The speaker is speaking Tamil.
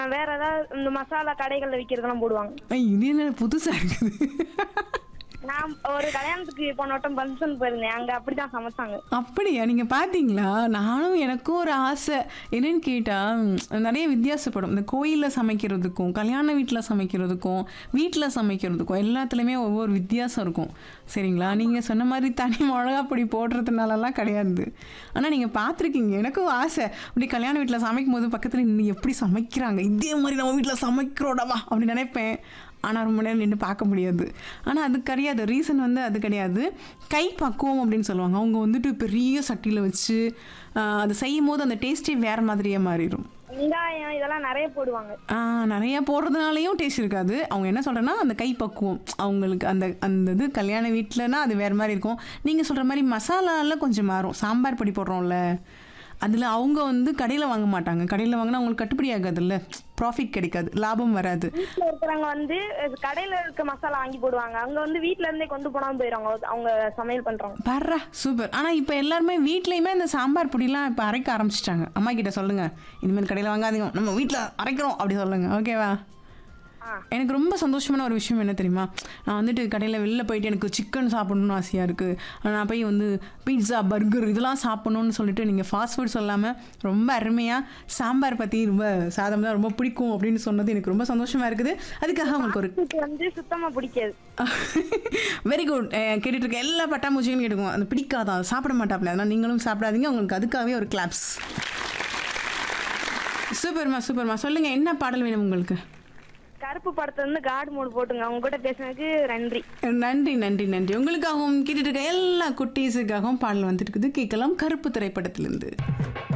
வேற ஏதாவது இந்த மசாலா கடைகள்ல விக்கிறதெல்லாம் போடுவாங்க ஐய், இது என்ன புதுசா இருக்குது நான் ஒரு கல்யாணத்துக்கு போன வட்டம் ஃபங்க்ஷன் போயிருந்தேன் அங்க அப்படிதான் சமைச்சாங்க அப்படியா நீங்க பாத்தீங்களா நானும் எனக்கும் ஒரு ஆசை என்னன்னு கேட்டா ம், நிறைய வித்தியாசப்படும் இந்த கோயில்ல சமைக்கிறதுக்கும் கல்யாண வீட்டில் சமைக்கிறதுக்கும் வீட்டில் சமைக்கிறதுக்கும் எல்லாத்துலேயுமே ஒவ்வொரு வித்தியாசம் இருக்கும் சரிங்களா நீங்க சொன்ன மாதிரி தனி மிளகா பொடி போடுறதுனாலலாம் கிடையாது ஆனா நீங்க பார்த்துருக்கீங்க எனக்கும் ஆசை அப்படி கல்யாண வீட்டில் சமைக்கும் போது பக்கத்துல நின்று எப்படி சமைக்கிறாங்க இதே மாதிரி நம்ம வீட்டில் சமைக்கிறோடவா அப்படின்னு நினைப்பேன் ஆனால் ரொம்ப நேரம் நின்று பார்க்க முடியாது ஆனால் அது கிடையாது ரீசன் வந்து அது கிடையாது கை பக்குவம் அப்படின்னு சொல்லுவாங்க அவங்க வந்துட்டு பெரிய சட்டியில் வச்சு ஆஹ், அதை செய்யும் போது அந்த டேஸ்ட்டே வேறு மாதிரியே மாறிடும் வெங்காயம் இதெல்லாம் நிறைய போடுவாங்க ஆஹ், நிறைய போடுறதுனாலையும் டேஸ்ட் இருக்காது அவங்க என்ன சொல்கிறேன்னா அந்த கை பக்குவம் அவங்களுக்கு அந்த அந்த இது கல்யாண வீட்டிலனா அது வேறு மாதிரி இருக்கும் நீங்கள் சொல்கிற மாதிரி மசாலாவில் கொஞ்சம் மாறும் சாம்பார் பொடி போடுறோம்ல அதில் அவங்க வந்து கடையில் வாங்க மாட்டாங்க கடையில் வாங்கினா அவங்களுக்கு கட்டுப்படி ஆகாதுல்ல ப்ராஃபிட் கிடைக்காது லாபம் வராது வீட்டுல இருக்கிறவங்க வந்து அஹ், கடையில இருக்க மசாலா வாங்கி போடுவாங்க அங்க வந்து வீட்ல இருந்தே கொண்டு போனாம போயிடுவாங்க அவங்க சமையல் பண்றவங்க பர்றா சூப்பர் ஆனால் இப்போ எல்லாருமே வீட்லேயுமே இந்த சாம்பார் பொடிலாம் இப்போ அரைக்க ஆரம்பிச்சிட்டாங்க அம்மா கிட்ட சொல்லுங்க இனிமேல் கடையில் வாங்காதீங்க நம்ம வீட்டில் அரைக்கிறோம் அப்படி சொல்லுங்க ஓகேவா ஆ. எனக்கு ரொம்ப சந்தோஷமான ஒரு விஷயம் என்ன தெரியுமா நான் வந்துட்டு கடையில் வெளில போயிட்டு எனக்கு சிக்கன் சாப்பிடணும்னு ஆசையாக இருக்குது நான் போய் வந்து பீட்சா பர்கர் இதெல்லாம் சாப்பிடணும்னு சொல்லிட்டு நீங்கள் ஃபாஸ்ட் ஃபுட் சொல்லாமல் ரொம்ப அருமையாக சாம்பார் பற்றி ரொம்ப சாதம் தான் ரொம்ப பிடிக்கும் அப்படின்னு சொன்னது எனக்கு ரொம்ப சந்தோஷமாக இருக்குது அதுக்காக உங்களுக்கு ஒரு இது வந்து சுத்தமா பிடிக்காது வெரி குட் கேட்டுட்டு இருக்க எல்லா பட்டாம்பூச்சியும் கேட்டுக்குவோம் அந்த பிடிக்காதான் சாப்பிட மாட்டாப்ல அதனால் நீங்களும் சாப்பிடாதீங்க உங்களுக்கு அதுக்காகவே ஒரு கிளாப்ஸ் சூப்பர்மா சூப்பர்மா சொல்லுங்க என்ன பாடல் வேணும் உங்களுக்கு கருப்பு படத்துல இருந்து காடு மூடு போட்டுங்க அவங்க கூட பேசினதுக்கு நன்றி நன்றி நன்றி நன்றி உங்களுக்காகவும் கேட்டுட்டு இருக்க எல்லா குட்டீஸுக்காகவும் பாடல் வந்துட்டு இருக்குது கேட்கலாம் கருப்பு திரைப்படத்திலிருந்து